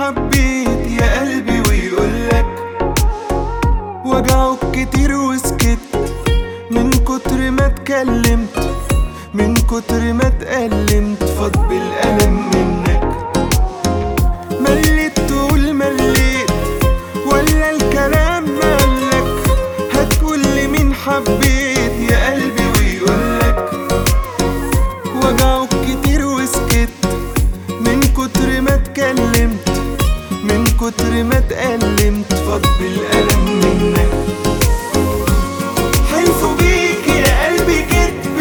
حبيت يا قلبي ويقولك وجعك كتير وسكت من كتر ما اتكلمت من كتر ما اتألمت فاض بالألم منك مليت تقول مليت ولا الكلام مالك هتقول لي مين حبيت يا قلبي ويقولك وجعك كتير وسكت من كتر ما اتكلمت من كتر ما اتألمت فاض بالألم منك حلفوا بيك يا قلبي كدب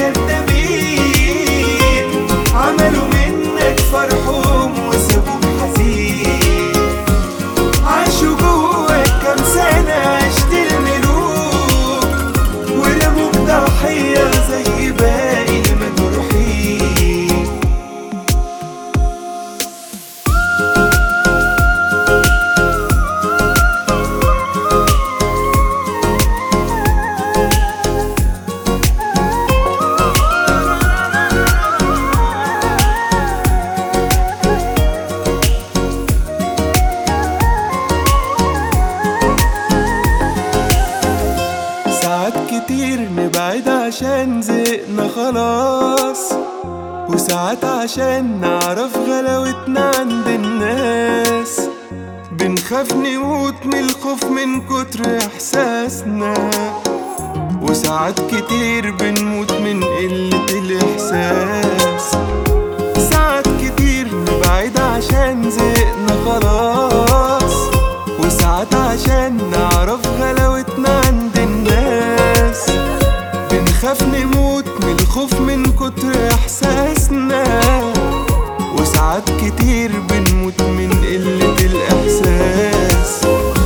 الكدابين عملوا منك فرحهم وسابوك حزين عاشوا جواك كام سنة عشت الملوك ورموك ضحية زي باقي المجروحين ساعات كتير نبعد عشان زهقنا خلاص وساعات عشان نعرف غلاوتنا عند الناس بنخاف نموت من الخوف من كتر احساسنا وساعات كتير بنموت من قلة الإحساس ساعات كتير نبعد عشان زهقنا خلاص وساعات عشان نعرف غلاوتنا عند الناس بنخاف نموت من الخوف من كتر احساسنا وساعات كتير بنموت من قلة الاحساس